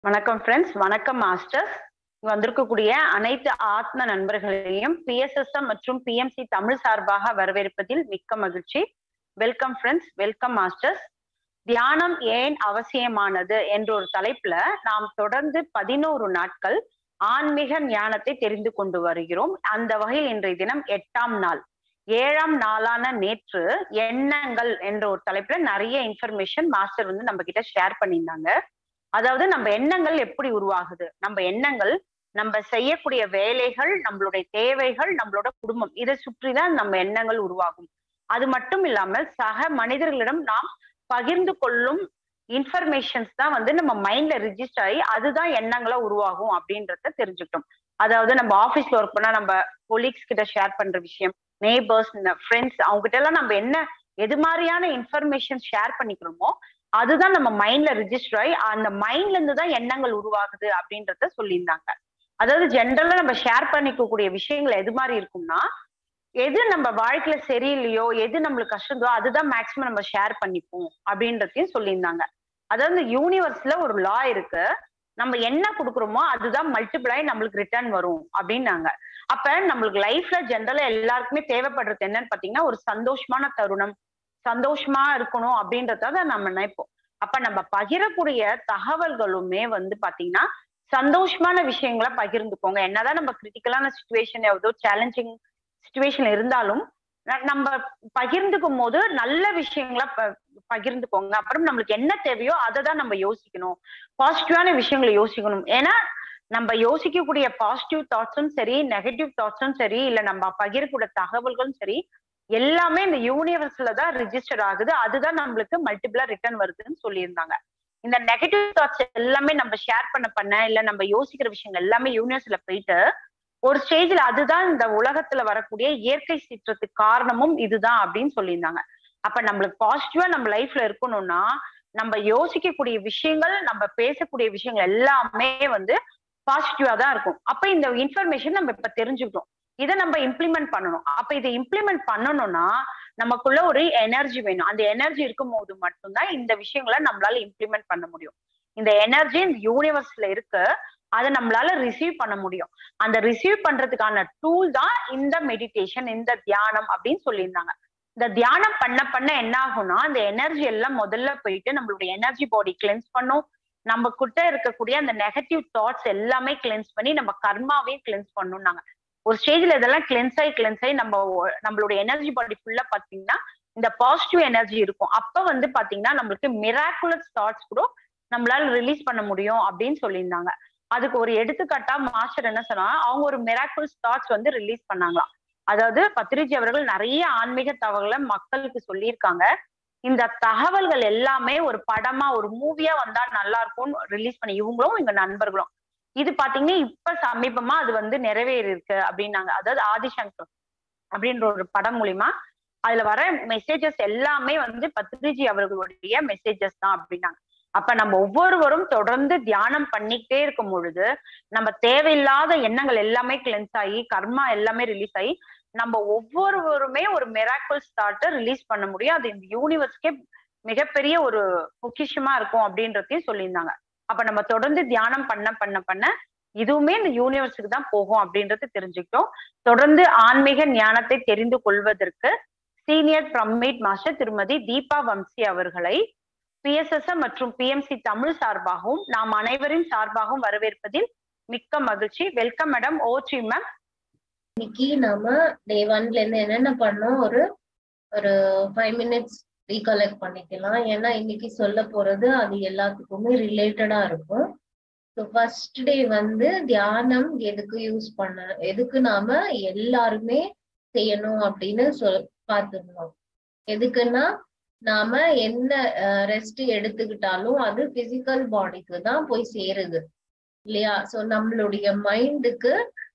வணக்கம் ஃப்ரெண்ட்ஸ் வணக்கம் மாஸ்டர்ஸ் இங்க வந்திருக்கக்கூடிய அனைத்து ஆத்ம நண்பர்களையும் பிஎஸ்எஸ்எம் மற்றும் பிஎம்சி தமிழ் சார்பாக வரவேற்பதில் மிக்க மகிழ்ச்சி வெல்கம் ஃப்ரெண்ட்ஸ் வெல்கம் மாஸ்டர்ஸ் தியானம் ஏன் அவசியமானது என்ற ஒரு தலைப்புல நாம் தொடர்ந்து பதினோரு நாட்கள் ஆன்மீக ஞானத்தை தெரிந்து கொண்டு வருகிறோம் அந்த வகையில் இன்றைய தினம் எட்டாம் நாள் ஏழாம் நாளான நேற்று எண்ணங்கள் என்ற ஒரு தலைப்புல நிறைய இன்ஃபர்மேஷன் மாஸ்டர் வந்து நம்ம கிட்ட ஷேர் பண்ணியிருந்தாங்க அதாவது நம்ம எண்ணங்கள் எப்படி உருவாகுது நம்ம எண்ணங்கள் நம்ம செய்யக்கூடிய வேலைகள் நம்மளுடைய தேவைகள் நம்மளோட குடும்பம் இதை சுற்றிதான் நம்ம எண்ணங்கள் உருவாகும் அது மட்டும் இல்லாமல் சக மனிதர்களிடம் நாம் பகிர்ந்து கொள்ளும் இன்ஃபர்மேஷன்ஸ் தான் வந்து நம்ம மைண்ட்ல ரிஜிஸ்டர் ஆகி அதுதான் எண்ணங்களா உருவாகும் அப்படின்றத தெரிஞ்சுக்கிட்டோம் அதாவது நம்ம ஆபீஸ்ல ஒர்க் பண்ணா நம்ம கொலீக்ஸ் கிட்ட ஷேர் பண்ற விஷயம் நெய்பர்ஸ் ஃப்ரெண்ட்ஸ் அவங்க கிட்ட எல்லாம் நம்ம என்ன எது மாதிரியான இன்ஃபர்மேஷன் ஷேர் பண்ணிக்கிறோமோ அதுதான் நம்ம மைண்ட்ல ரிஜிஸ்டர் ஆகி அந்த மைண்ட்ல இருந்து தான் எண்ணங்கள் உருவாகுது அப்படின்றத சொல்லியிருந்தாங்க அதாவது ஜென்ரலா நம்ம ஷேர் பண்ணிக்கக்கூடிய விஷயங்கள் எது மாதிரி இருக்கும்னா எது நம்ம வாழ்க்கையில சரியில்லையோ எது நம்மளுக்கு கஷ்டந்தோ அதுதான் மேக்சிமம் நம்ம ஷேர் பண்ணிப்போம் அப்படின்றதையும் சொல்லியிருந்தாங்க அதாவது இந்த யூனிவர்ஸ்ல ஒரு லா இருக்கு நம்ம என்ன கொடுக்குறோமோ அதுதான் மல்டிபிளாய் நம்மளுக்கு ரிட்டர்ன் வரும் அப்படின்னாங்க அப்ப நம்மளுக்கு லைஃப்ல ஜென்ரலா எல்லாருக்குமே தேவைப்படுறது என்னன்னு பாத்தீங்கன்னா ஒரு சந்தோஷமான தருணம் சந்தோஷமா இருக்கணும் அப்படின்றத நம்ம நினைப்போம் அப்ப நம்ம பகிரக்கூடிய தகவல்களுமே வந்து பாத்தீங்கன்னா சந்தோஷமான விஷயங்களை பகிர்ந்துக்கோங்க என்னதான் நம்ம கிரிட்டிக்கலான சுச்சுவேஷன் ஏதோ சேலஞ்சிங் சுச்சுவேஷன் இருந்தாலும் நம்ம பகிர்ந்துக்கும் போது நல்ல விஷயங்கள பகிர்ந்துக்கோங்க அப்புறம் நம்மளுக்கு என்ன தேவையோ அதை தான் நம்ம யோசிக்கணும் பாசிட்டிவான விஷயங்களை யோசிக்கணும் ஏன்னா நம்ம யோசிக்கக்கூடிய பாசிட்டிவ் தாட்ஸும் சரி நெகட்டிவ் தாட்ஸும் சரி இல்ல நம்ம பகிரக்கூடிய தகவல்களும் சரி எல்லாமே இந்த யூனிவர்ஸ்ல தான் ரிஜிஸ்டர் ஆகுது அதுதான் நம்மளுக்கு மல்டிபிளா ரிட்டர்ன் வருதுன்னு சொல்லியிருந்தாங்க இந்த நெகட்டிவ் தாட்ஸ் எல்லாமே நம்ம ஷேர் பண்ண பண்ண இல்ல நம்ம யோசிக்கிற விஷயங்கள் எல்லாமே யூனிவர்ஸ்ல போயிட்டு ஒரு ஸ்டேஜ்ல அதுதான் இந்த உலகத்துல வரக்கூடிய இயற்கை சீற்றத்துக்கு காரணமும் இதுதான் அப்படின்னு சொல்லியிருந்தாங்க அப்ப நம்மளுக்கு பாசிட்டிவா நம்ம லைஃப்ல இருக்கணும்னா நம்ம யோசிக்கக்கூடிய விஷயங்கள் நம்ம பேசக்கூடிய விஷயங்கள் எல்லாமே வந்து பாசிட்டிவா தான் இருக்கும் அப்ப இந்த இன்ஃபர்மேஷன் நம்ம இப்ப தெரிஞ்சுக்கிட்டோம் இதை நம்ம இம்ப்ளிமெண்ட் பண்ணணும் அப்ப இதை இம்ப்ளிமெண்ட் பண்ணணும்னா நமக்குள்ள ஒரு எனர்ஜி வேணும் அந்த எனர்ஜி இருக்கும் போது மட்டும்தான் இந்த விஷயங்களை நம்மளால இம்ப்ளிமெண்ட் பண்ண முடியும் இந்த எனர்ஜி இந்த யூனிவர்ஸ்ல இருக்கு அதை நம்மளால ரிசீவ் பண்ண முடியும் அந்த ரிசீவ் பண்றதுக்கான டூல் தான் இந்த மெடிடேஷன் இந்த தியானம் அப்படின்னு சொல்லியிருந்தாங்க இந்த தியானம் பண்ண பண்ண என்ன ஆகும்னா அந்த எனர்ஜி எல்லாம் முதல்ல போயிட்டு நம்மளுடைய எனர்ஜி பாடி கிளென்ஸ் பண்ணும் நம்ம கிட்ட இருக்கக்கூடிய அந்த நெகட்டிவ் தாட்ஸ் எல்லாமே கிளென்ஸ் பண்ணி நம்ம கர்மாவையும் கிளென்ஸ் பண்ணும்னாங்க ஒரு ஸ்டேஜ்ல இதெல்லாம் கிளென்ஸ் ஆகி கிளென்ஸ் ஆகி நம்ம நம்மளுடைய எனர்ஜி பாடி ஃபுல்லா பாத்தீங்கன்னா இந்த பாசிட்டிவ் எனர்ஜி இருக்கும் அப்ப வந்து பாத்தீங்கன்னா நம்மளுக்கு மிராக்குலஸ் தாட்ஸ் கூட நம்மளால ரிலீஸ் பண்ண முடியும் அப்படின்னு சொல்லியிருந்தாங்க அதுக்கு ஒரு எடுத்துக்காட்டா மாஸ்டர் என்ன சொன்னா அவங்க ஒரு மிராக்குலஸ் தாட்ஸ் வந்து ரிலீஸ் பண்ணாங்களாம் அதாவது பத்ரிஜி அவர்கள் நிறைய ஆன்மீக தகவல்களை மக்களுக்கு சொல்லியிருக்காங்க இந்த தகவல்கள் எல்லாமே ஒரு படமா ஒரு மூவியா வந்தா நல்லா இருக்கும்னு ரிலீஸ் பண்ணி இவங்களும் எங்க நண்பர்களும் இது பாத்தீங்கன்னா இப்ப சமீபமா அது வந்து நிறைவேறி இருக்கு அப்படின்னாங்க அதாவது ஆதிசங்கர் அப்படின்ற ஒரு படம் மூலியமா அதுல வர மெசேஜஸ் எல்லாமே வந்து பத்ரிஜி அவர்களுடைய மெசேஜஸ் தான் அப்படின்னாங்க அப்ப நம்ம ஒவ்வொருவரும் தொடர்ந்து தியானம் பண்ணிக்கிட்டே இருக்கும் பொழுது நம்ம தேவையில்லாத எண்ணங்கள் எல்லாமே கிளென்ஸ் ஆகி கர்மா எல்லாமே ரிலீஸ் ஆகி நம்ம ஒவ்வொருவருமே ஒரு மெராக்கிள் ஸ்டார்ட்டை ரிலீஸ் பண்ண முடியும் அது இந்த யூனிவர்ஸ்க்கே மிகப்பெரிய ஒரு பொக்கிஷமா இருக்கும் அப்படின்றதையும் சொல்லியிருந்தாங்க அப்ப நம்ம தொடர்ந்து தியானம் பண்ண பண்ண பண்ண இதுவுமே இந்த யூனிவர்ஸுக்கு தான் போகும் அப்படின்றது தெரிஞ்சுக்கிட்டோம் தொடர்ந்து ஆன்மீக ஞானத்தை தெரிந்து கொள்வதற்கு சீனியர் பிரம்மீட் மாஸ்டர் திருமதி தீபா வம்சி அவர்களை பிஎஸ்எஸ்எம் மற்றும் பிஎம்சி தமிழ் சார்பாகவும் நாம் அனைவரின் சார்பாகவும் வரவேற்பதில் மிக்க மகிழ்ச்சி வெல்கம் மேடம் ஓச்சி மேம் இன்னைக்கு நாம டே ஒன்ல இருந்து என்னென்ன பண்ணோம் ஒரு ஒரு ஃபைவ் மினிட்ஸ் ரீகலெக்ட் பண்ணிக்கலாம் ஏன்னா இன்னைக்கு சொல்ல போறது அது எல்லாத்துக்குமே ரிலேட்டடா இருக்கும் ஸோ ஃபர்ஸ்ட் டே வந்து தியானம் எதுக்கு யூஸ் பண்ண எதுக்கு நாம எல்லாருமே செய்யணும் அப்படின்னு சொல் பார்த்துருந்தோம் எதுக்குன்னா நாம என்ன ரெஸ்ட் எடுத்துக்கிட்டாலும் அது பிசிக்கல் பாடிக்கு தான் போய் சேருது இல்லையா ஸோ நம்மளுடைய மைண்டுக்கு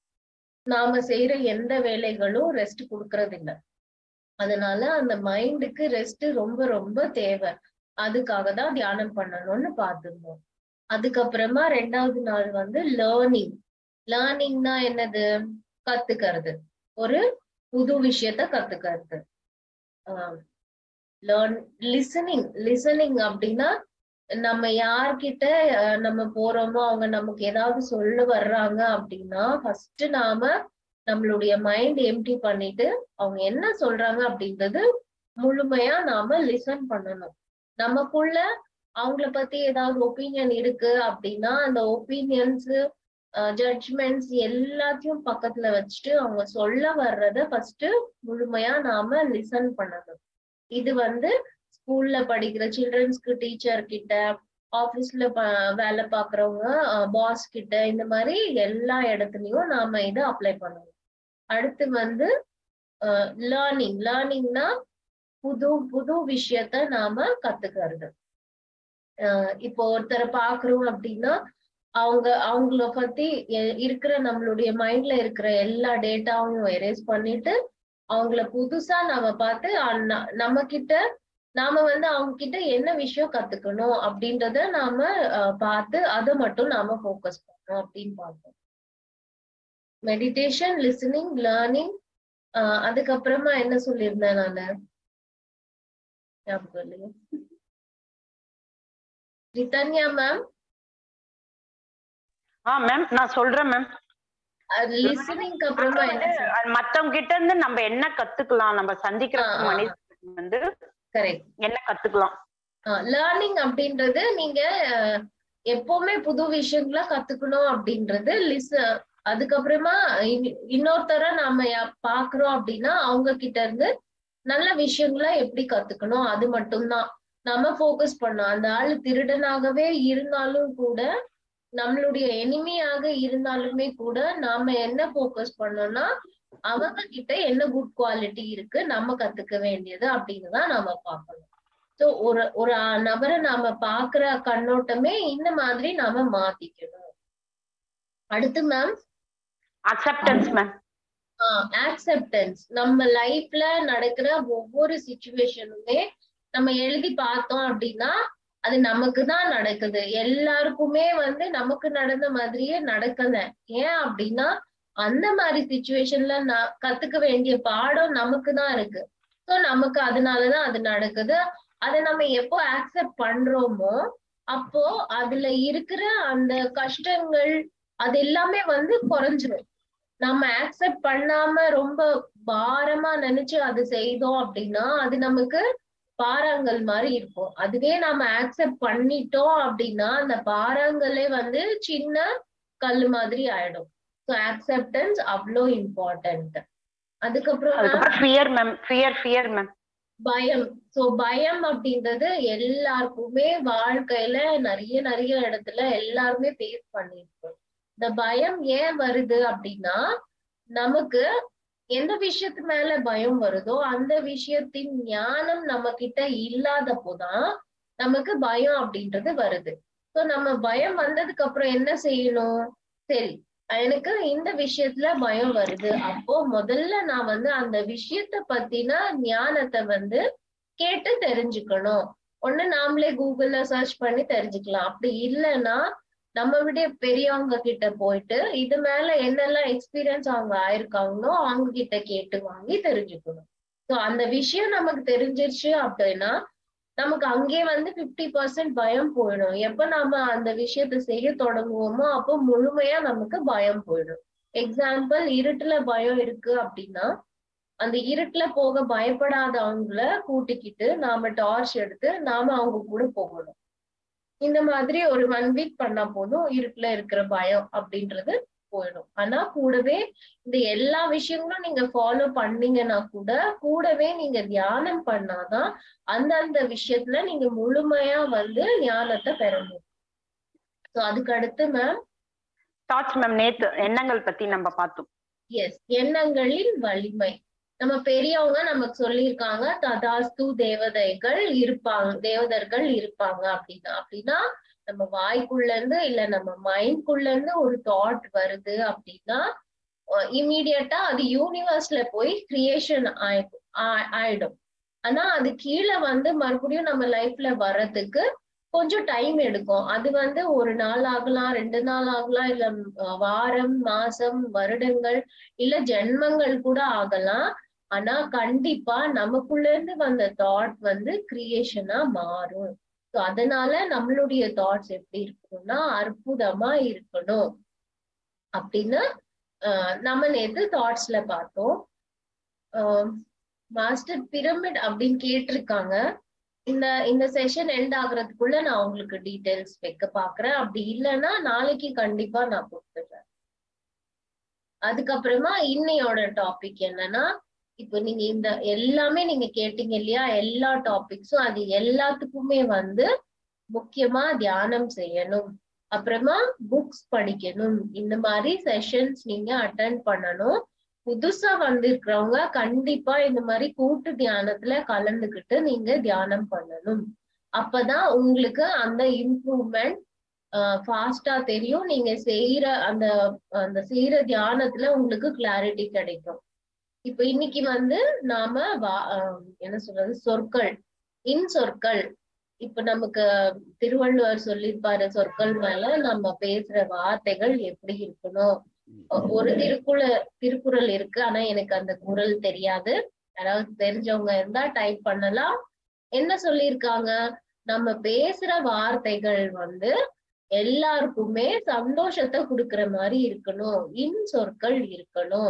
நாம செய்யற எந்த வேலைகளும் ரெஸ்ட் கொடுக்கறது இல்லை அதனால அந்த மைண்டுக்கு ரெஸ்ட் ரொம்ப ரொம்ப தேவை அதுக்காக தான் தியானம் பண்ணணும்னு பார்த்துருந்தோம் அதுக்கப்புறமா ரெண்டாவது நாள் வந்து லேர்னிங் லேர்னிங்னா என்னது கத்துக்கிறது ஒரு புது விஷயத்த கத்துக்கிறது லேர்ன் லிசனிங் லிசனிங் அப்படின்னா நம்ம யார்கிட்ட அஹ், நம்ம போறோமோ அவங்க நமக்கு ஏதாவது சொல்ல வர்றாங்க அப்படின்னா ஃபர்ஸ்ட் நாம நம்மளுடைய மைண்ட் எம்டி பண்ணிட்டு அவங்க என்ன சொல்றாங்க அப்படின்றது முழுமையா நாம லிசன் பண்ணணும் நமக்குள்ள அவங்கள பத்தி ஏதாவது ஒப்பீனியன் இருக்கு அப்படின்னா அந்த ஒப்பீனியன்ஸ் ஜட்ஜ்மெண்ட்ஸ் எல்லாத்தையும் பக்கத்துல வச்சுட்டு அவங்க சொல்ல வர்றத ஃபர்ஸ்ட் முழுமையா நாம லிசன் பண்ணணும் இது வந்து ஸ்கூல்ல படிக்கிற சில்ட்ரன்ஸ்க்கு டீச்சர் கிட்ட ஆபீஸ்ல வேலை பாக்குறவங்க பாஸ் கிட்ட இந்த மாதிரி எல்லா இடத்துலயும் நாம இதை அப்ளை பண்ணணும் அடுத்து வந்து லேர்னிங் லேர்னிங்னா புது புது விஷயத்த நாம கத்துக்கிறது அஹ் இப்போ ஒருத்தரை பாக்குறோம் அப்படின்னா அவங்க அவங்கள பத்தி எ- இருக்கிற நம்மளுடைய மைண்ட்ல இருக்கிற எல்லா டேட்டாவையும் எரேஸ் பண்ணிட்டு அவங்கள புதுசா நாம பார்த்து அ- நம்ம கிட்ட நாம வந்து அவங்க கிட்ட என்ன விஷயம் கத்துக்கணும் அப்படின்றத நாம அஹ், பார்த்து அதை மட்டும் நாம ஃபோக்கஸ் பண்ணணும் அப்படின்னு பார்த்தோம் மெடிடேஷன் லிசனிங் லேர்னிங் அதுக்கப்புறமா என்ன சொல்லியிருந்தேன் நானு ஞாபகம் இல்லையா ரிதன்யா மேம் ஆ மேம் நான் சொல்றேன் மேம் லிசனிங்க்கு அப்புறமா என்ன மத்தவங்க கிட்ட இருந்து நம்ம என்ன கத்துக்கலாம் நம்ம சந்திக்கிற ஆ, ஆ. மனிதன் வந்து கரெக்ட் என்ன கத்துக்கலாம் லேர்னிங் அப்படின்றது நீங்க அஹ், எப்பவுமே புது விஷயங்கள கத்துக்கணும் அப்படின்றது லிஸ் அதுக்கப்புறமா இன்- இன்னொருத்தர நாம யா- பாக்குறோம் அப்படின்னா அவங்க கிட்ட இருந்து நல்ல விஷயங்களை எப்படி கத்துக்கணும் அது மட்டும்தான் நம்ம ஃபோக்கஸ் பண்ணோம் அந்த ஆளு திருடனாகவே இருந்தாலும் கூட நம்மளுடைய எனிமையாக இருந்தாலுமே கூட நாம என்ன ஃபோக்கஸ் பண்ணோம்னா அவங்க கிட்ட என்ன குட் குவாலிட்டி இருக்கு நம்ம கத்துக்க வேண்டியது அப்படின்னு தான் நாம பார்க்கணும் ஸோ ஒரு ஒரு அஹ், நபரை நாம பாக்குற கண்ணோட்டமே இந்த மாதிரி நாம மாத்திக்கணும் அடுத்து மேம் அக்செப்டன்ஸ் மேம் ஆக்செப்டன்ஸ் நம்ம லைஃப்ல நடக்கிற ஒவ்வொரு சுச்சுவேஷனுமே நம்ம எழுதி பார்த்தோம் அப்படின்னா அது நமக்கு தான் நடக்குது எல்லாருக்குமே வந்து நமக்கு நடந்த மாதிரியே நடக்கல ஏன் அப்படின்னா அந்த மாதிரி சுச்சுவேஷன்ல நான் கத்துக்க வேண்டிய பாடம் நமக்கு தான் இருக்கு ஸோ நமக்கு அதனாலதான் அது நடக்குது அதை நம்ம எப்போ ஆக்செப்ட் பண்றோமோ அப்போ அதுல இருக்கிற அந்த கஷ்டங்கள் அது எல்லாமே வந்து குறைஞ்சிரும் நம்ம ஆக்செப்ட் பண்ணாம ரொம்ப பாரமா நினைச்சு அது செய்தோம் அப்படின்னா அது நமக்கு பாறாங்கல் மாதிரி இருக்கும் அதுவே நாம ஆக்செப்ட் பண்ணிட்டோம் அப்படின்னா அந்த பாறாங்கல்லே வந்து சின்ன கல் மாதிரி ஆயிடும் ஸோ ஆக்செப்டன்ஸ் அவ்வளோ இம்பார்ட்டன்ட் அதுக்கப்புறம் அதுக்கப்புறம் fear ma'am fear fear ma'am பயம் சோ பயம் அப்படின்றது எல்லாருக்குமே வாழ்க்கையில நிறைய நிறைய இடத்துல எல்லாருமே ஃபேஸ் பண்ணிருக்கோம் இந்த பயம் ஏன் வருது அப்படின்னா நமக்கு எந்த விஷயத்து மேல பயம் வருதோ அந்த விஷயத்தின் ஞானம் நம்ம கிட்ட இல்லாதப்போதான் நமக்கு பயம் அப்படின்றது வருது சோ நம்ம பயம் வந்ததுக்கு அப்புறம் என்ன செய்யணும் சரி எனக்கு இந்த விஷயத்துல பயம் வருது அப்போ முதல்ல நான் வந்து அந்த விஷயத்த பத்தின ஞானத்தை வந்து கேட்டு தெரிஞ்சுக்கணும் ஒண்ணு நாமளே கூகுள்ல சர்ச் பண்ணி தெரிஞ்சுக்கலாம் அப்படி இல்லைன்னா நம்ம விட பெரியவங்க கிட்ட போயிட்டு இது மேல என்னெல்லாம் எக்ஸ்பீரியன்ஸ் அவங்க ஆயிருக்காங்களோ அவங்க கிட்ட கேட்டு வாங்கி தெரிஞ்சுக்கணும் சோ அந்த விஷயம் நமக்கு தெரிஞ்சிருச்சு அப்படின்னா நமக்கு அங்கே வந்து பிப்டி பர்சன்ட் பயம் போயிடும் எப்ப நாம அந்த விஷயத்த செய்ய தொடங்குவோமோ அப்போ முழுமையா நமக்கு பயம் போயிடும் எக்ஸாம்பிள் இருட்டுல பயம் இருக்கு அப்படின்னா அந்த இருட்டுல போக பயப்படாதவங்கள கூட்டிக்கிட்டு நாம டார்ச் எடுத்து நாம அவங்க கூட போகணும் இந்த மாதிரி ஒரு ஒன் வீக் பண்ணா போதும் இருட்டுல இருக்கிற பயம் அப்படின்றது போயிடும் ஆனா கூடவே இந்த எல்லா விஷயங்களும் நீங்க ஃபாலோ பண்ணீங்கன்னா கூட கூடவே நீங்க தியானம் பண்ணாதான் அந்தந்த விஷயத்துல நீங்க முழுமையா வந்து ஞானத்தை பெற முடியும் ஸோ அதுக்கு அடுத்து மேம் தாட்ஸ் மேம் நேத்து எண்ணங்கள் பத்தி நம்ம பார்த்தோம் எஸ் எண்ணங்களின் வலிமை நம்ம பெரியவங்க நமக்கு சொல்லியிருக்காங்க ததாஸ்து தேவதைகள் இருப்பாங்க தேவதர்கள் இருப்பாங்க அப்படின்னா அப்படின்னா நம்ம வாய்க்குள்ள இருந்து இல்ல நம்ம மைண்ட்குள்ள இருந்து ஒரு தாட் வருது அப்படின்னா இமீடியட்டா அது யூனிவர்ஸ்ல போய் கிரியேஷன் ஆயிடும் ஆயிடும் ஆனா அது கீழே வந்து மறுபடியும் நம்ம லைஃப்ல வர்றதுக்கு கொஞ்சம் டைம் எடுக்கும் அது வந்து ஒரு நாள் ஆகலாம் ரெண்டு நாள் ஆகலாம் இல்ல அஹ், வாரம் மாசம் வருடங்கள் இல்ல ஜென்மங்கள் கூட ஆகலாம் ஆனா கண்டிப்பா நமக்குள்ள இருந்து வந்த தாட் வந்து கிரியேஷனா மாறும் ஸோ ஸோ அதனால நம்மளுடைய தாட்ஸ் எப்படி இருக்கணும்னா அற்புதமா இருக்கணும் அப்படின்னு நம்ம நேத்து தாட்ஸ்ல பார்த்தோம் மாஸ்டர் பிரமிட் அப்படின்னு கேட்டிருக்காங்க இந்த இந்த செஷன் எண்ட் ஆகுறதுக்குள்ள நான் உங்களுக்கு டீட்டெயில்ஸ் வைக்க பாக்குறேன் அப்படி இல்லைன்னா நாளைக்கு கண்டிப்பா நான் கொடுத்துடுறேன் அதுக்கப்புறமா இன்னையோட டாபிக் என்னன்னா இப்போ நீங்க இந்த எல்லாமே நீங்க கேட்டீங்க இல்லையா எல்லா டாபிக்ஸும் அது எல்லாத்துக்குமே வந்து முக்கியமா தியானம் செய்யணும் அப்புறமா புக்ஸ் படிக்கணும் இந்த மாதிரி செஷன்ஸ் நீங்க அட்டன் பண்ணணும் புதுசா வந்திருக்கிறவங்க கண்டிப்பா இந்த மாதிரி கூட்டு தியானத்துல கலந்துகிட்டு நீங்க தியானம் பண்ணணும் அப்பதான் உங்களுக்கு அந்த இம்ப்ரூவ்மெண்ட் ஃபாஸ்டா தெரியும் நீங்க செய்யற அந்த அந்த செய்யற தியானத்துல உங்களுக்கு கிளாரிட்டி கிடைக்கும் இப்ப இன்னைக்கு வந்து நாம வா என்ன சொல்றது சொற்கள் இன் சொற்கள் இப்ப நமக்கு திருவள்ளுவர் சொல்லியிருப்பாரு சொற்கள் மேல நம்ம பேசுற வார்த்தைகள் எப்படி இருக்கணும் ஒரு திருக்குற திருக்குறள் இருக்கு ஆனா எனக்கு அந்த குரல் தெரியாது யாராவது தெரிஞ்சவங்க இருந்தா டைப் பண்ணலாம் என்ன சொல்லியிருக்காங்க நம்ம பேசுற வார்த்தைகள் வந்து எல்லாருக்குமே சந்தோஷத்தை கொடுக்குற மாதிரி இருக்கணும் இன் சொற்கள் இருக்கணும்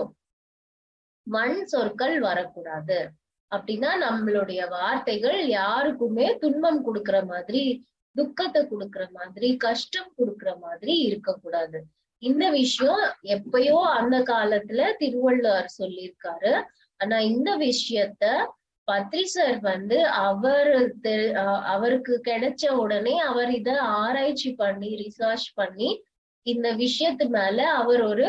மண் சொற்கள் வரக்கூடாது அப்படின்னா நம்மளுடைய வார்த்தைகள் யாருக்குமே துன்பம் கொடுக்குற மாதிரி துக்கத்தை கொடுக்குற மாதிரி கஷ்டம் கொடுக்குற மாதிரி இருக்கக்கூடாது இந்த விஷயம் எப்பயோ அந்த காலத்துல திருவள்ளுவர் சொல்லியிருக்காரு ஆனா இந்த விஷயத்த பத்ரி சார் வந்து அவர் அவருக்கு கிடைச்ச உடனே அவர் இத ஆராய்ச்சி பண்ணி ரிசர்ச் பண்ணி இந்த விஷயத்து மேல அவர் ஒரு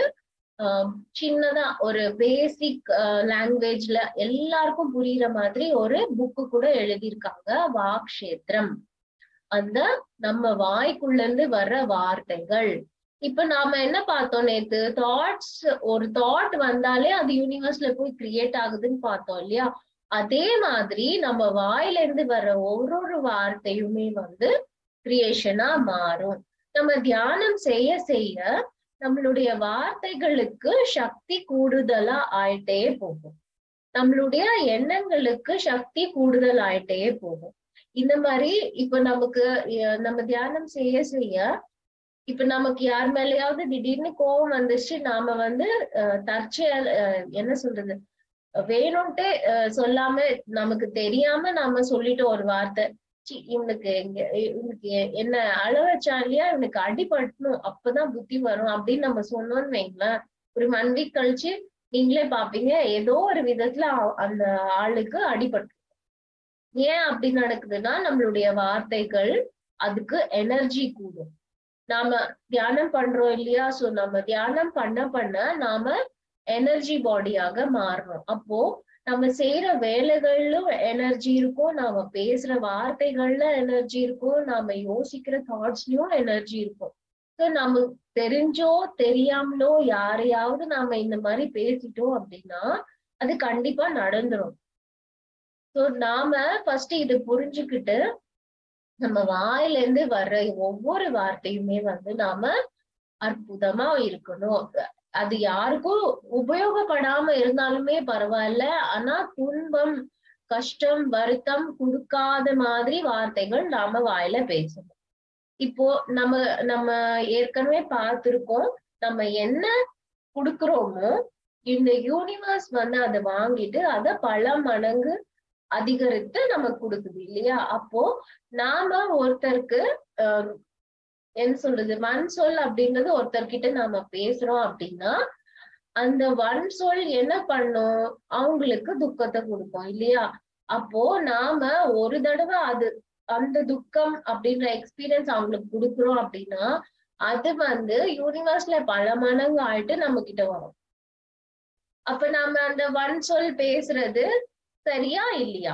சின்னதா ஒரு பேசிக் லாங்குவேஜ்ல எல்லாருக்கும் புரியுற மாதிரி ஒரு புக்கு கூட எழுதியிருக்காங்க வாக்ஷேத்திரம் அந்த நம்ம வாய்க்குள்ள இருந்து வர்ற வார்த்தைகள் இப்ப நாம என்ன பார்த்தோம் நேத்து தாட்ஸ் ஒரு தாட் வந்தாலே அது யூனிவர்ஸ்ல போய் கிரியேட் ஆகுதுன்னு பார்த்தோம் இல்லையா அதே மாதிரி நம்ம வாயில இருந்து வர்ற ஒரு ஒரு வார்த்தையுமே வந்து கிரியேஷனா மாறும் நம்ம தியானம் செய்ய செய்ய நம்மளுடைய வார்த்தைகளுக்கு சக்தி கூடுதலா ஆயிட்டே போகும் நம்மளுடைய எண்ணங்களுக்கு சக்தி கூடுதல் ஆயிட்டே போகும் இந்த மாதிரி இப்ப நமக்கு நம்ம தியானம் செய்ய செய்ய இப்ப நமக்கு யார் மேலயாவது திடீர்னு கோபம் வந்துச்சு நாம வந்து தற்செயல் என்ன சொல்றது வேணும்ட்டே சொல்லாம நமக்கு தெரியாம நாம சொல்லிட்டோம் ஒரு வார்த்தை இவனுக்கு இங்க இவனுக்கு என்ன அழ வச்சா இல்லையா இவனுக்கு அடிபட்டணும் அப்பதான் புத்தி வரும் அப்படின்னு நம்ம சொன்னோம்னு வைங்களேன் ஒரு ஒன் வீக் கழிச்சு நீங்களே பாப்பீங்க ஏதோ ஒரு விதத்துல அந்த ஆளுக்கு அடிபட்டு ஏன் அப்படி நடக்குதுன்னா நம்மளுடைய வார்த்தைகள் அதுக்கு எனர்ஜி கூடும் நாம தியானம் பண்றோம் இல்லையா சோ நம்ம தியானம் பண்ண பண்ண நாம எனர்ஜி பாடியாக மாறுறோம் அப்போ நம்ம செய்யற வேலைகள்லும் எனர்ஜி இருக்கும் நாம பேசுற வார்த்தைகள்ல எனர்ஜி இருக்கும் நாம யோசிக்கிற தாட்ஸ்லயும் எனர்ஜி இருக்கும் ஸோ நம்ம தெரிஞ்சோ தெரியாமலோ யாரையாவது நாம இந்த மாதிரி பேசிட்டோம் அப்படின்னா அது கண்டிப்பா நடந்துரும் ஸோ நாம ஃபர்ஸ்ட் இது புரிஞ்சுக்கிட்டு நம்ம வாயில இருந்து வர்ற ஒவ்வொரு வார்த்தையுமே வந்து நாம அற்புதமா இருக்கணும் அது யாருக்கும் உபயோகப்படாம இருந்தாலுமே பரவாயில்ல ஆனா துன்பம் கஷ்டம் வருத்தம் கொடுக்காத மாதிரி வார்த்தைகள் நாம வாயில பேசணும் இப்போ நம்ம நம்ம ஏற்கனவே பார்த்திருக்கோம் நம்ம என்ன கொடுக்குறோமோ இந்த யூனிவர்ஸ் வந்து அதை வாங்கிட்டு அதை பல மடங்கு அதிகரித்து நமக்கு கொடுக்குது இல்லையா அப்போ நாம ஒருத்தருக்கு என்ன சொல்றது வன் சொல் அப்படின்றது ஒருத்தர்கிட்ட நாம பேசுறோம் அப்படின்னா அந்த வன் சொல் என்ன பண்ணும் அவங்களுக்கு துக்கத்தை கொடுக்கும் இல்லையா அப்போ நாம ஒரு தடவை அது அந்த துக்கம் அப்படின்ற எக்ஸ்பீரியன்ஸ் அவங்களுக்கு கொடுக்குறோம் அப்படின்னா அது வந்து யூனிவர்ஸ்ல பல மடங்கு ஆயிட்டு நம்ம கிட்ட வரும் அப்ப நாம அந்த வன் சொல் பேசுறது சரியா இல்லையா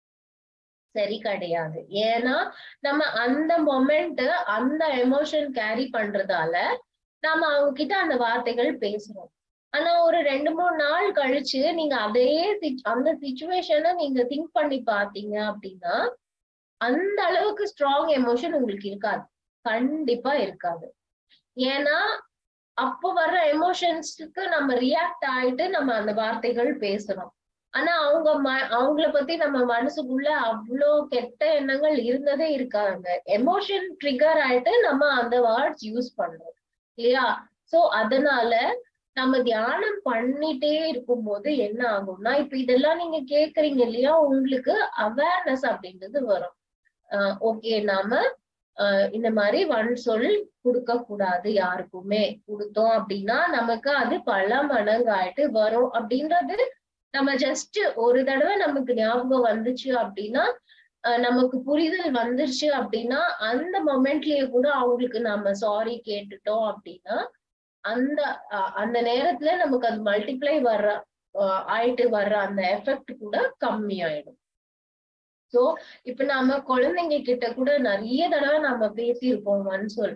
சரி கிடையாது ஏன்னா நம்ம அந்த மொமெண்ட் அந்த எமோஷன் கேரி பண்றதால நாம அவங்க கிட்ட அந்த வார்த்தைகள் பேசுறோம் ஆனா ஒரு ரெண்டு மூணு நாள் கழிச்சு நீங்க அதே அந்த சுச்சுவேஷனை நீங்க திங்க் பண்ணி பாத்தீங்க அப்படின்னா அந்த அளவுக்கு ஸ்ட்ராங் எமோஷன் உங்களுக்கு இருக்காது கண்டிப்பா இருக்காது ஏன்னா அப்போ வர்ற எமோஷன்ஸ்க்கு நம்ம ரியாக்ட் ஆயிட்டு நம்ம அந்த வார்த்தைகள் பேசுறோம் ஆனா அவங்க ம அவங்கள பத்தி நம்ம மனசுக்குள்ள அவ்வளோ கெட்ட எண்ணங்கள் இருந்ததே இருக்காங்க எமோஷன் ட்ரிகர் ஆயிட்டு நம்ம அந்த வேர்ட்ஸ் யூஸ் பண்றோம் இல்லையா சோ அதனால நம்ம தியானம் பண்ணிட்டே இருக்கும்போது என்ன ஆகும்னா இப்ப இதெல்லாம் நீங்க கேக்குறீங்க இல்லையா உங்களுக்கு அவேர்னஸ் அப்படின்றது வரும் ஓகே நாம இந்த மாதிரி வன் சொல் கொடுக்க கூடாது யாருக்குமே கொடுத்தோம் அப்படின்னா நமக்கு அது பல மடங்கு ஆயிட்டு வரும் அப்படின்றது நம்ம ஜஸ்ட் ஒரு தடவை நமக்கு ஞாபகம் வந்துச்சு அப்படின்னா நமக்கு புரிதல் வந்துருச்சு அப்படின்னா அந்த மொமெண்ட்லயே கூட அவங்களுக்கு நம்ம சாரி கேட்டுட்டோம் அப்படின்னா அந்த அந்த நேரத்துல நமக்கு அது மல்டிப்ளை வர்ற ஆயிட்டு வர்ற அந்த எஃபெக்ட் கூட கம்மி ஆயிடும் சோ இப்ப நாம குழந்தைங்க கிட்ட கூட நிறைய தடவை நம்ம பேசியிருப்போம் ஒன் சொல்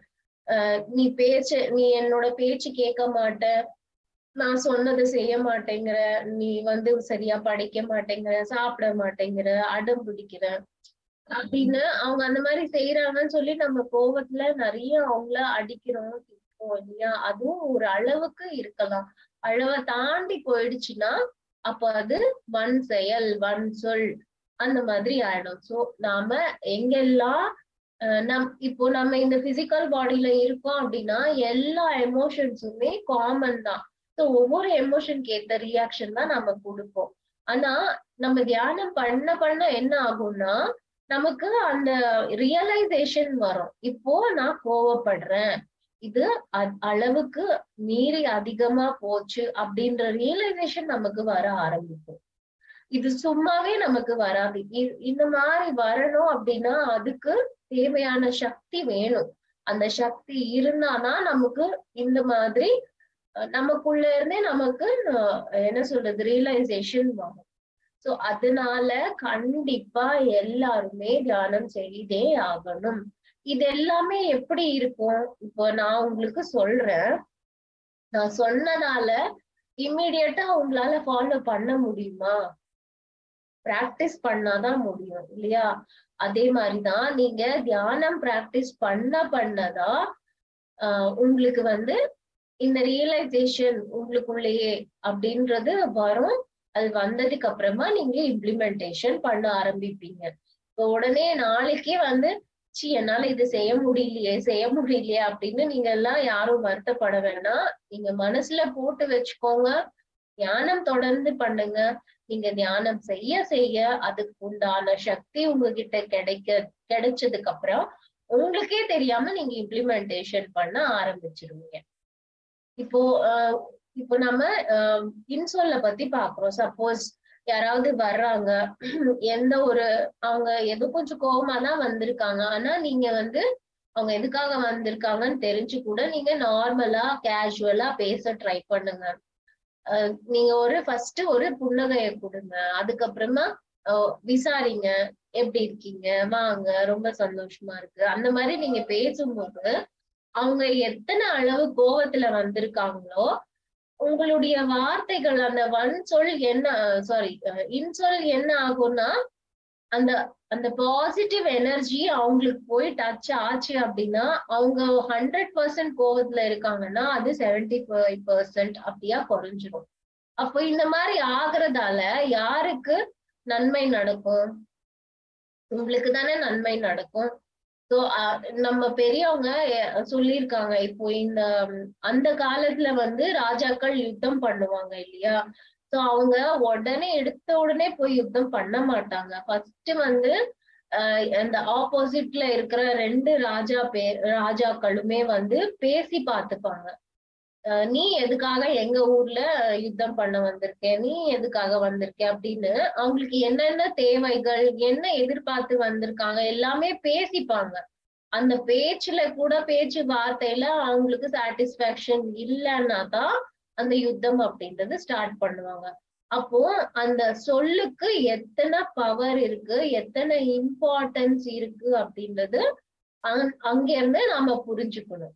நீ பேச்சு நீ என்னோட பேச்சு கேட்க மாட்ட நான் சொன்னதை செய்ய மாட்டேங்கிற நீ வந்து சரியா படிக்க மாட்டேங்கிற சாப்பிட மாட்டேங்கிற அடம் பிடிக்கிற அப்படின்னு அவங்க அந்த மாதிரி செய்யறாங்கன்னு சொல்லி நம்ம கோவத்துல நிறைய அவங்கள அடிக்கிறோம் திட்டுறோம் இல்லையா அதுவும் ஒரு அளவுக்கு இருக்கலாம் அளவை தாண்டி போயிடுச்சுன்னா அப்ப அது வன் செயல் வன் சொல் அந்த மாதிரி ஆயிடும் சோ நாம எங்கெல்லாம் நம் இப்போ நம்ம இந்த பிசிக்கல் பாடியில இருக்கோம் அப்படின்னா எல்லா எமோஷன்ஸுமே காமன் தான் ஸோ ஒவ்வொரு எமோஷனுக்கு ஏத்த ரியாக்ஷன் தான் நம்ம கொடுப்போம் ஆனா நம்ம தியானம் பண்ண பண்ண என்ன ஆகும்னா நமக்கு அந்த ரியலைசேஷன் வரும் இப்போ நான் கோவப்படுறேன் இது அளவுக்கு மீறி அதிகமா போச்சு அப்படின்ற ரியலைசேஷன் நமக்கு வர ஆரம்பிக்கும் இது சும்மாவே நமக்கு வராது இந்த மாதிரி வரணும் அப்படின்னா அதுக்கு தேவையான சக்தி வேணும் அந்த சக்தி இருந்தாதான் நமக்கு இந்த மாதிரி நமக்குள்ள இருந்தே நமக்கு என்ன சொல்றது ரியலைசேஷன் வரும் சோ அதனால கண்டிப்பா எல்லாருமே தியானம் செய்தே ஆகணும் இது எல்லாமே எப்படி இருக்கும் இப்போ நான் உங்களுக்கு சொல்றேன் நான் சொன்னனால இம்மிடியட்டா உங்களால ஃபாலோ பண்ண முடியுமா பிராக்டிஸ் பண்ணாதான் முடியும் இல்லையா அதே மாதிரிதான் நீங்க தியானம் பிராக்டிஸ் பண்ண பண்ணதான் ஆஹ் உங்களுக்கு வந்து இந்த ரியலைசேஷன் உங்களுக்குள்ளேயே அப்படின்றது வரும் அது வந்ததுக்கு அப்புறமா நீங்க இம்ப்ளிமெண்டேஷன் பண்ண ஆரம்பிப்பீங்க இப்போ உடனே நாளைக்கே வந்து சி என்னால இது செய்ய முடியலையே செய்ய முடியலையே அப்படின்னு நீங்க எல்லாம் யாரும் வருத்தப்பட வேணாம் நீங்க மனசுல போட்டு வச்சுக்கோங்க தியானம் தொடர்ந்து பண்ணுங்க நீங்க தியானம் செய்ய செய்ய அதுக்கு உண்டான சக்தி உங்ககிட்ட கிடைக்க கிடைச்சதுக்கு அப்புறம் உங்களுக்கே தெரியாம நீங்க இம்ப்ளிமெண்டேஷன் பண்ண ஆரம்பிச்சிருவீங்க இப்போ இப்போ நம்ம இன்சோல்ல பத்தி பாக்குறோம் சப்போஸ் யாராவது வர்றாங்க எந்த ஒரு அவங்க எதோ கொஞ்சம் கோபமா தான் வந்திருக்காங்க ஆனா நீங்க வந்து அவங்க எதுக்காக வந்திருக்காங்கன்னு தெரிஞ்சு கூட நீங்க நார்மலா கேஷுவலா பேச ட்ரை பண்ணுங்க நீங்க ஒரு ஃபர்ஸ்ட் ஒரு புன்னகைய கொடுங்க அதுக்கப்புறமா விசாரிங்க எப்படி இருக்கீங்க வாங்க ரொம்ப சந்தோஷமா இருக்கு அந்த மாதிரி நீங்க பேசும்போது அவங்க எத்தனை அளவு கோவத்துல வந்திருக்காங்களோ உங்களுடைய வார்த்தைகள் அந்த வன் சொல் என்ன சாரி இன்சொல் என்ன ஆகும்னா அந்த அந்த பாசிட்டிவ் எனர்ஜி அவங்களுக்கு போய் டச் ஆச்சு அப்படின்னா அவங்க ஹண்ட்ரட் பர்சன்ட் கோவத்துல இருக்காங்கன்னா அது செவன்டி ஃபைவ் பர்சன்ட் அப்படியா குறைஞ்சிரும் அப்போ இந்த மாதிரி ஆகுறதால யாருக்கு நன்மை நடக்கும் உங்களுக்கு தானே நன்மை நடக்கும் ஸோ நம்ம பெரியவங்க சொல்லியிருக்காங்க இப்போ இந்த அந்த காலத்துல வந்து ராஜாக்கள் யுத்தம் பண்ணுவாங்க இல்லையா ஸோ அவங்க உடனே எடுத்த உடனே போய் யுத்தம் பண்ண மாட்டாங்க ஃபர்ஸ்ட் வந்து அந்த ஆப்போசிட்ல இருக்கிற ரெண்டு ராஜா பே ராஜாக்களுமே வந்து பேசி பார்த்துப்பாங்க நீ எதுக்காக எங்க ஊர்ல யுத்தம் பண்ண வந்திருக்க நீ எதுக்காக வந்திருக்க அப்படின்னு அவங்களுக்கு என்னென்ன தேவைகள் என்ன எதிர்பார்த்து வந்திருக்காங்க எல்லாமே பேசிப்பாங்க அந்த பேச்சுல கூட பேச்சு வார்த்தையில அவங்களுக்கு சாட்டிஸ்பாக்சன் இல்லைன்னா தான் அந்த யுத்தம் அப்படின்றது ஸ்டார்ட் பண்ணுவாங்க அப்போ அந்த சொல்லுக்கு எத்தனை பவர் இருக்கு எத்தனை இம்பார்ட்டன்ஸ் இருக்கு அப்படின்றது அங்க இருந்து நாம புரிஞ்சுக்கணும்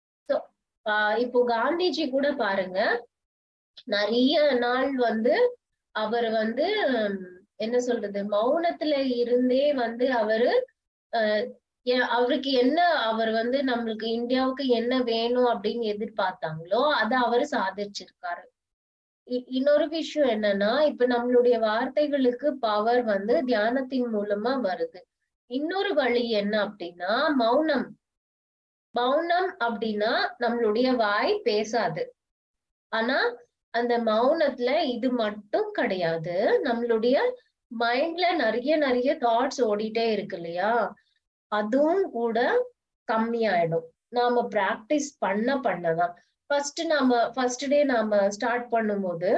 இப்போ காந்திஜி கூட பாருங்க நிறைய நாள் வந்து அவர் வந்து என்ன சொல்றது மௌனத்துல இருந்தே வந்து அவரு அவருக்கு என்ன அவர் வந்து நம்மளுக்கு இந்தியாவுக்கு என்ன வேணும் அப்படின்னு எதிர்பார்த்தாங்களோ அதை அவர் சாதிச்சிருக்காரு இ- இன்னொரு விஷயம் என்னன்னா இப்ப நம்மளுடைய வார்த்தைகளுக்கு பவர் வந்து தியானத்தின் மூலமா வருது இன்னொரு வழி என்ன அப்படின்னா மௌனம் மௌனம் அப்படின்னா நம்மளுடைய வாய் பேசாது ஆனா அந்த மௌனத்துல இது மட்டும் கிடையாது நம்மளுடைய மைண்ட்ல நிறைய நிறைய தாட்ஸ் ஓடிட்டே இருக்கு இல்லையா அதுவும் கூட கம்மியாயிடும் நாம பிராக்டிஸ் பண்ண பண்ணதான் ஃபர்ஸ்ட் நாம ஃபர்ஸ்ட் டே நாம ஸ்டார்ட் பண்ணும்போது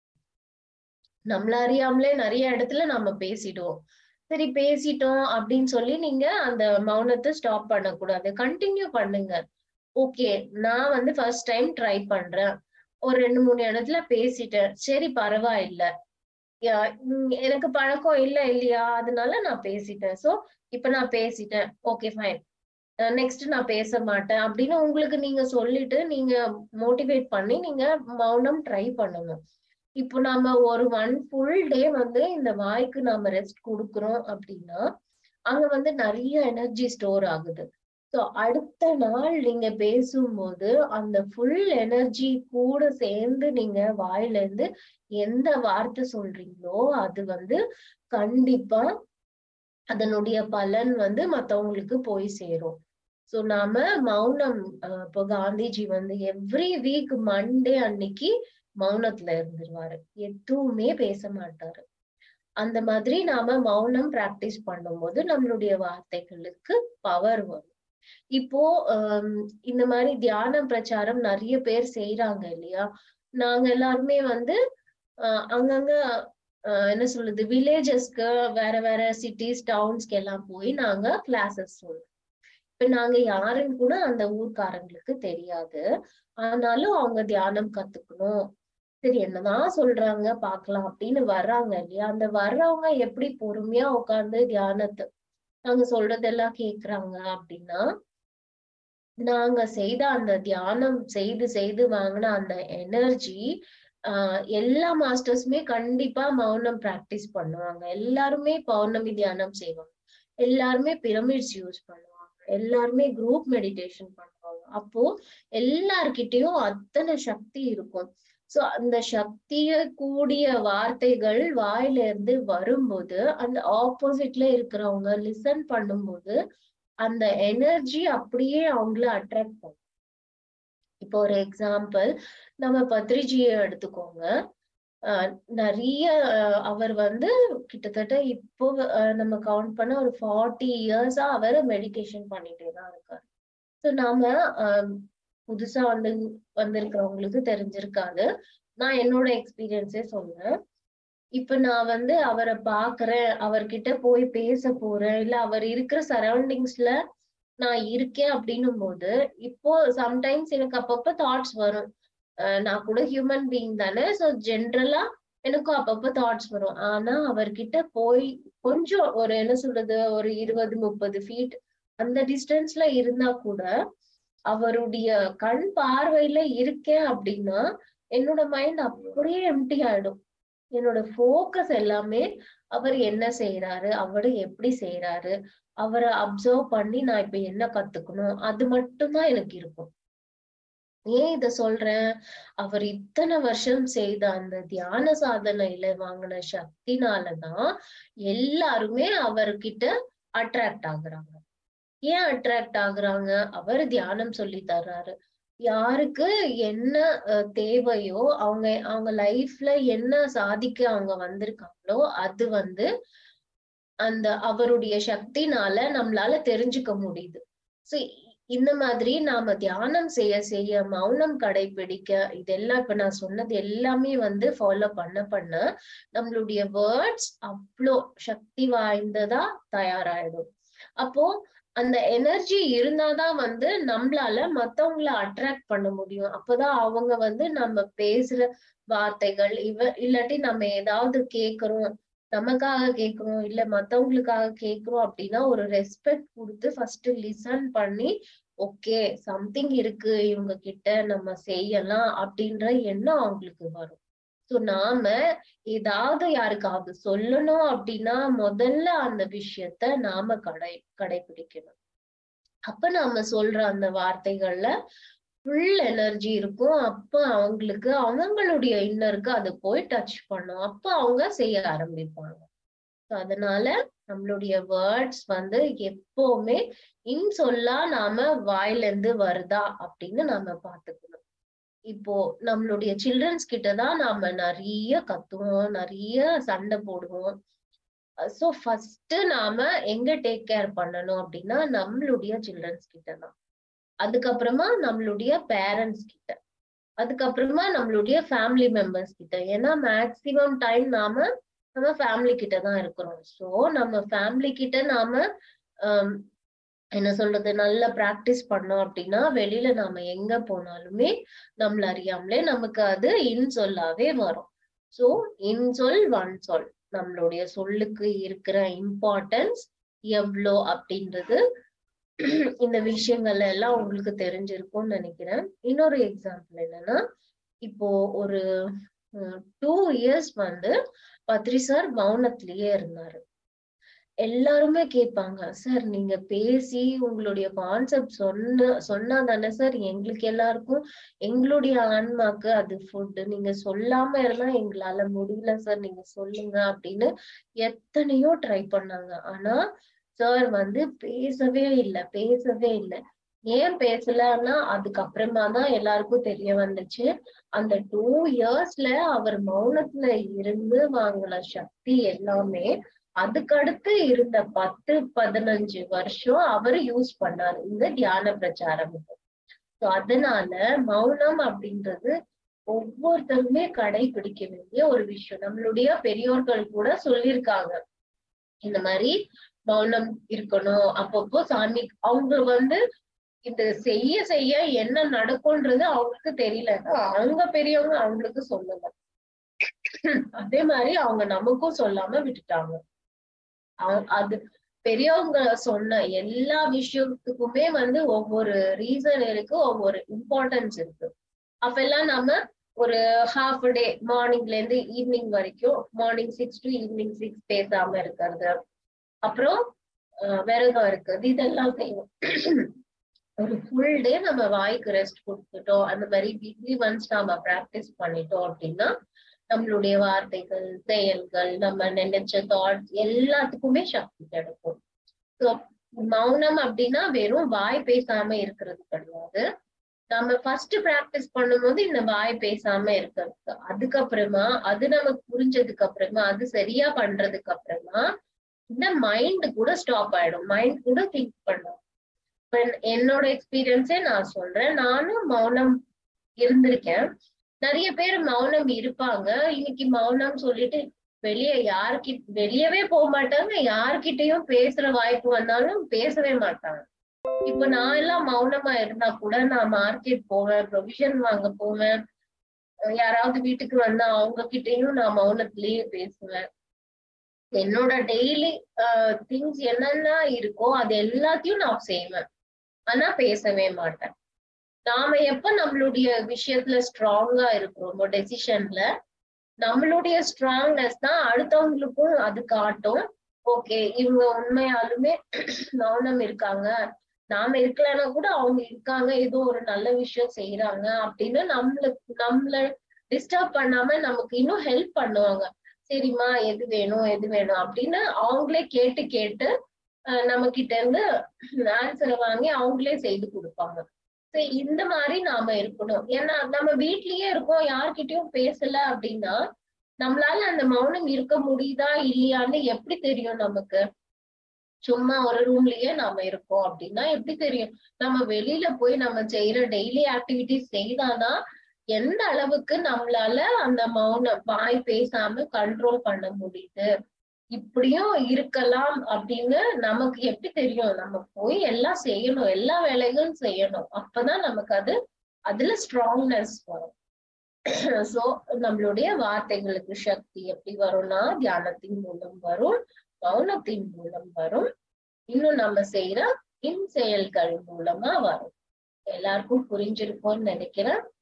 நம்மள அறியாமலே நிறைய இடத்துல நாம பேசிடுவோம் சரி பேசிட்டோம் அப்படின்னு சொல்லி நீங்க அந்த மௌனத்தை ஸ்டாப் பண்ணக்கூடாது கண்டினியூ பண்ணுங்க ஓகே நான் வந்து ஃபர்ஸ்ட் டைம் ட்ரை பண்றேன் ஒரு ரெண்டு மூணு இடத்துல பேசிட்டேன் சரி பரவாயில்ல யா- உம் எனக்கு பழக்கம் இல்ல இல்லையா அதனால நான் பேசிட்டேன் சோ இப்ப நான் பேசிட்டேன் ஓகே ஃபைன் நெக்ஸ்ட் நான் பேச மாட்டேன் அப்படின்னு உங்களுக்கு நீங்க சொல்லிட்டு நீங்க மோட்டிவேட் பண்ணி நீங்க மௌனம் ட்ரை பண்ணணும் இப்போ நாம ஒரு ஒன் ஃபுல் டே வந்து இந்த வாய்க்கு நாம ரெஸ்ட் கொடுக்குறோம் அப்படின்னா அங்க வந்து நிறைய எனர்ஜி ஸ்டோர் ஆகுது ஸோ அடுத்த நாள் நீங்க பேசும்போது அந்த ஃபுல் எனர்ஜி கூட சேர்ந்து நீங்க வாயில இருந்து எந்த வார்த்தை சொல்றீங்களோ அது வந்து கண்டிப்பா அதனுடைய பலன் வந்து மத்தவங்களுக்கு போய் சேரும் சோ நாம மௌனம் அஹ் இப்போ காந்திஜி வந்து எவ்ரி வீக் மண்டே அன்னைக்கு மௌனத்துல இருந்துருவாரு எதுவுமே பேச மாட்டாரு அந்த மாதிரி நாம மௌனம் பிராக்டிஸ் பண்ணும்போது நம்மளுடைய வார்த்தைகளுக்கு பவர் வரும் இப்போ ஆஹ் இந்த மாதிரி தியான பிரச்சாரம் நிறைய பேர் செய்யறாங்க இல்லையா நாங்க எல்லாருமே வந்து ஆஹ் அங்கங்க ஆஹ் என்ன சொல்றது வில்லேஜஸ்க்கு வேற வேற சிட்டிஸ் டவுன்ஸ்க்கு எல்லாம் போய் நாங்க கிளாஸஸ் சொல்றோம் இப்ப நாங்க யாருன்னு கூட அந்த ஊர்க்காரங்களுக்கு தெரியாது ஆனாலும் அவங்க தியானம் கத்துக்கணும் சரி என்னதான் சொல்றாங்க பார்க்கலாம் அப்படின்னு வர்றாங்க இல்லையா அந்த வர்றவங்க எப்படி பொறுமையா உட்கார்ந்து தியானத்தை நாங்க சொல்றதெல்லாம் கேக்குறாங்க அப்படின்னா நாங்க செய்த அந்த தியானம் செய்து செய்து வாங்கின அந்த எனர்ஜி ஆஹ் எல்லா மாஸ்டர்ஸுமே கண்டிப்பா மௌனம் பிராக்டிஸ் பண்ணுவாங்க எல்லாருமே பௌர்ணமி தியானம் செய்வாங்க எல்லாருமே பிரமிட்ஸ் யூஸ் பண்ணுவாங்க எல்லாருமே குரூப் மெடிடேஷன் பண்ணுவாங்க அப்போ எல்லார்கிட்டயும் அத்தனை சக்தி இருக்கும் சோ அந்த சக்திய கூடிய வார்த்தைகள் வாயில இருந்து வரும்போது அந்த ஆப்போசிட்ல இருக்கிறவங்க லிசன் பண்ணும்போது அந்த எனர்ஜி அப்படியே அவங்கள அட்ராக்ட் பண்ணும் இப்போ ஒரு எக்ஸாம்பிள் நம்ம பத்ரிஜியை எடுத்துக்கோங்க ஆஹ் நிறைய ஆஹ் அவர் வந்து கிட்டத்தட்ட இப்போ ஆஹ் நம்ம கவுண்ட் பண்ண ஒரு ஃபார்ட்டி இயர்ஸா அவர் மெடிடேஷன் பண்ணிட்டே தான் இருக்காரு ஸோ நாம ஆஹ் புதுசா வந்து வந்திருக்கிறவங்களுக்கு தெரிஞ்சிருக்காது நான் என்னோட எக்ஸ்பீரியன்ஸே சொல்றேன் இப்ப நான் வந்து அவரை பாக்குறேன் அவர்கிட்ட போய் பேச போறேன் இல்ல அவர் இருக்கிற சரௌண்டிங்ஸ்ல நான் இருக்கேன் அப்படின்னும் போது இப்போ சம்டைம்ஸ் எனக்கு அப்பப்ப தாட்ஸ் வரும் அஹ் நான் கூட ஹியூமன் பீயிங் தானே ஸோ ஜென்ரலா எனக்கும் அப்பப்ப தாட்ஸ் வரும் ஆனா அவர்கிட்ட போய் கொஞ்சம் ஒரு என்ன சொல்றது ஒரு இருபது முப்பது ஃபீட் அந்த டிஸ்டன்ஸ்ல இருந்தா கூட அவருடைய கண் பார்வையில இருக்கேன் அப்படின்னா என்னோட மைண்ட் அப்படியே எம்டி ஆயிடும் என்னோட ஃபோக்கஸ் எல்லாமே அவர் என்ன செய்யறாரு அவரு எப்படி செய்யறாரு அவரை அப்சர்வ் பண்ணி நான் இப்ப என்ன கத்துக்கணும் அது மட்டும்தான் எனக்கு இருக்கும் ஏன் இத சொல்றேன் அவர் இத்தனை வருஷம் செய்த அந்த தியான சாதனையில வாங்கின சக்தினாலதான் எல்லாருமே அவர்கிட்ட அட்ராக்ட் ஆகுறாங்க ஏன் அட்ராக்ட் ஆகுறாங்க அவர் தியானம் சொல்லி தர்றாரு யாருக்கு என்ன தேவையோ அவங்க அவங்க லைஃப்ல என்ன சாதிக்க அவங்க வந்திருக்காங்களோ அது வந்து அந்த அவருடைய சக்தினால நம்மளால தெரிஞ்சுக்க முடியுது சோ இந்த மாதிரி நாம தியானம் செய்ய செய்ய மௌனம் கடைபிடிக்க இதெல்லாம் இப்ப நான் சொன்னது எல்லாமே வந்து ஃபாலோ பண்ண பண்ண நம்மளுடைய வேர்ட்ஸ் அவ்வளோ சக்தி வாய்ந்ததா தயாராயிடும் அப்போ அந்த எனர்ஜி இருந்தாதான் வந்து நம்மளால மத்தவங்கள அட்ராக்ட் பண்ண முடியும் அப்பதான் அவங்க வந்து நம்ம பேசுற வார்த்தைகள் இவ இல்லாட்டி நம்ம ஏதாவது கேக்குறோம் நமக்காக கேக்குறோம் இல்ல மத்தவங்களுக்காக கேக்குறோம் அப்படின்னா ஒரு ரெஸ்பெக்ட் கொடுத்து ஃபர்ஸ்ட் லிசன் பண்ணி ஓகே சம்திங் இருக்கு இவங்க கிட்ட நம்ம செய்யலாம் அப்படின்ற எண்ணம் அவங்களுக்கு வரும் ஸோ நாம ஏதாவது யாருக்காவது சொல்லணும் அப்படின்னா முதல்ல அந்த விஷயத்த நாம கடை கடைபிடிக்கணும் அப்ப நாம சொல்ற அந்த வார்த்தைகள்ல ஃபுல் எனர்ஜி இருக்கும் அப்ப அவங்களுக்கு அவங்களுடைய இன்னருக்கு அது போய் டச் பண்ணும் அப்ப அவங்க செய்ய ஆரம்பிப்பாங்க So அதனால நம்மளுடைய வேர்ட்ஸ் வந்து எப்பவுமே இன் சொல்லா நாம வாயில இருந்து வருதா அப்படின்னு நாம பாத்துக்கணும் இப்போ நம்மளுடைய சில்ட்ரன்ஸ் கிட்ட தான் நாம நிறைய கத்துவோம் நிறைய சண்டை போடுவோம் ஸோ ஃபர்ஸ்ட் நாம எங்க டேக் கேர் பண்ணணும் அப்படின்னா நம்மளுடைய சில்ட்ரன்ஸ் கிட்ட தான் அதுக்கப்புறமா நம்மளுடைய பேரண்ட்ஸ் கிட்ட அதுக்கப்புறமா நம்மளுடைய ஃபேமிலி மெம்பர்ஸ் கிட்ட ஏன்னா மேக்சிமம் டைம் நாம நம்ம ஃபேமிலி கிட்ட தான் இருக்கிறோம் ஸோ நம்ம ஃபேமிலி கிட்ட நாம ஆம், என்ன சொல்றது நல்ல பிராக்டிஸ் பண்ணோம் அப்படின்னா வெளியில நாம எங்க போனாலுமே நம்மள அறியாமலே நமக்கு அது இன் சொல்லாவே வரும் ஸோ இன் சொல் ஒன் சொல் நம்மளுடைய சொல்லுக்கு இருக்கிற இம்பார்ட்டன்ஸ் எவ்வளோ அப்படின்றது இந்த விஷயங்கள் எல்லாம் உங்களுக்கு தெரிஞ்சிருக்கும்னு நினைக்கிறேன் இன்னொரு எக்ஸாம்பிள் என்னன்னா இப்போ ஒரு டூ இயர்ஸ் வந்து பத்ரி சார் மௌனத்திலேயே இருந்தாரு எல்லாருமே கேட்பாங்க சார் நீங்க பேசி உங்களுடைய கான்செப்ட் சொன்ன சொன்னா தானே சார் எங்களுக்கு எல்லாருக்கும் எங்களுடைய ஆன்மாக்கு அது ஃபுட் நீங்க சொல்லாம இருந்தா எங்களால முடியல சார் நீங்க சொல்லுங்க அப்படின்னு எத்தனையோ ட்ரை பண்ணாங்க ஆனா சார் வந்து பேசவே இல்லை பேசவே இல்லை ஏன் பேசலன்னா அதுக்கப்புறமா தான் எல்லாருக்கும் தெரிய வந்துச்சு அந்த டூ இயர்ஸ்ல அவர் மௌனத்துல இருந்து வாங்கின சக்தி எல்லாமே அதுக்கடுத்து இருந்த பத்து பதினஞ்சு வருஷம் அவர் யூஸ் பண்ணாரு இந்த தியான பிரச்சாரமுக்கு ஸோ அதனால மௌனம் அப்படின்றது ஒவ்வொருத்தருமே கடைபிடிக்க வேண்டிய ஒரு விஷயம் நம்மளுடைய பெரியோர்கள் கூட சொல்லியிருக்காங்க இந்த மாதிரி மௌனம் இருக்கணும் அப்பப்போ சாமி அவங்க வந்து இது செய்ய செய்ய என்ன நடக்கும்ன்றது அவங்களுக்கு தெரியல அவங்க பெரியவங்க அவங்களுக்கு சொல்லல அதே மாதிரி அவங்க நமக்கும் சொல்லாம விட்டுட்டாங்க அவ- அது பெரியவங்க சொன்ன எல்லா விஷயத்துக்குமே வந்து ஒவ்வொரு ரீசன் இருக்கு ஒவ்வொரு இம்பார்ட்டன்ஸ் இருக்கு அப்பெல்லாம் நம்ம ஒரு ஹாஃப் டே மார்னிங்ல இருந்து ஈவினிங் வரைக்கும் morning six to evening six பேசாம இருக்கிறது அப்புறம் அஹ், விரதம் இருக்கிறது இதெல்லாம் செய்வோம் ஒரு ஃபுல் டே நம்ம வாய்க்கு ரெஸ்ட் கொடுத்துட்டோம் அந்த மாதிரி வீக்லி ஒன்ஸ் நாம ப்ராக்டிஸ் பண்ணிட்டோம் அப்படின்னா நம்மளுடைய வார்த்தைகள் செயல்கள் நம்ம நினைச்ச தாட்ஸ் எல்லாத்துக்குமே சக்தி கிடைக்கும் ஸோ மௌனம் அப்படின்னா வெறும் வாய் பேசாம இருக்கிறது கிடையாது நம்ம ஃபர்ஸ்ட் ப்ராக்டிஸ் பண்ணும்போது இந்த வாய் பேசாம இருக்கிறது அதுக்கப்புறமா அது நமக்கு புரிஞ்சதுக்கு அப்புறமா அது சரியா பண்றதுக்கு அப்புறமா இந்த மைண்ட் கூட ஸ்டாப் ஆயிடும் மைண்ட் கூட திங்க் பண்ணும் இப்ப என்னோட எக்ஸ்பீரியன்ஸே நான் சொல்றேன் நானும் மௌனம் இருந்திருக்கேன் நிறைய பேர் மௌனம் இருப்பாங்க இன்னைக்கு மௌனம் சொல்லிட்டு வெளியே யாருக்கிட்ட வெளியவே போக மாட்டாங்க யார்கிட்டயும் பேசுற வாய்ப்பு வந்தாலும் பேசவே மாட்டாங்க இப்ப நான் எல்லாம் மௌனமா இருந்தா கூட நான் மார்க்கெட் போவேன் ப்ரொவிஷன் வாங்க போவேன் அஹ் யாராவது வீட்டுக்கு வந்தா அவங்க கிட்டயும் நான் மௌனத்திலேயே பேசுவேன் என்னோட டெய்லி திங்ஸ் என்னென்ன இருக்கோ அது எல்லாத்தையும் நான் செய்வேன் ஆனா பேசவே மாட்டேன் நாம எப்ப நம்மளுடைய விஷயத்துல ஸ்ட்ராங்கா இருக்கிறோமோ டெசிஷன்ல நம்மளுடைய ஸ்ட்ராங்னஸ் தான் அடுத்தவங்களுக்கும் அது காட்டும் ஓகே இவங்க உண்மையாலுமே மௌனம் இருக்காங்க நாம இருக்கலைன்னா கூட அவங்க இருக்காங்க ஏதோ ஒரு நல்ல விஷயம் செய்யறாங்க அப்படின்னு நம்மளுக்கு நம்மள டிஸ்டர்ப் பண்ணாம நமக்கு இன்னும் ஹெல்ப் பண்ணுவாங்க சரிம்மா எது வேணும் எது வேணும் அப்படின்னு அவங்களே கேட்டு கேட்டு அஹ் நம்ம கிட்ட இருந்து ஆன்சரை வாங்கி அவங்களே செய்து கொடுப்பாங்க So இந்த மாதிரி நாம இருக்கணும் ஏன்னா நம்ம வீட்லயே இருக்கோம் யார்கிட்டயும் பேசல அப்படின்னா நம்மளால அந்த மௌனம் இருக்க முடியுதா இல்லையான்னு எப்படி தெரியும் நமக்கு சும்மா ஒரு ரூம்லயே நாம இருக்கோம் அப்படின்னா எப்படி தெரியும் நம்ம வெளியில போய் நம்ம செய்யற டெய்லி ஆக்டிவிட்டிஸ் செய்தாதான் எந்த அளவுக்கு நம்மளால அந்த மௌனம் வாய் பேசாம கண்ட்ரோல் பண்ண முடியுது இப்படியும் இருக்கலாம் அப்படின்னு நமக்கு எப்படி தெரியும் நம்ம போய் எல்லாம் செய்யணும் எல்லா வேலைகளும் செய்யணும் அப்பதான் நமக்கு அது அதுல ஸ்ட்ராங்னஸ் வரும் சோ நம்மளுடைய வார்த்தைகளுக்கு சக்தி எப்படி வரும்னா தியானத்தின் மூலம் வரும் மௌனத்தின் மூலம் வரும் இன்னும் நம்ம செய்யற இன் செயல்கள் மூலமா வரும் எல்லாருக்கும் புரிஞ்சிருக்கும்னு நினைக்கிறேன்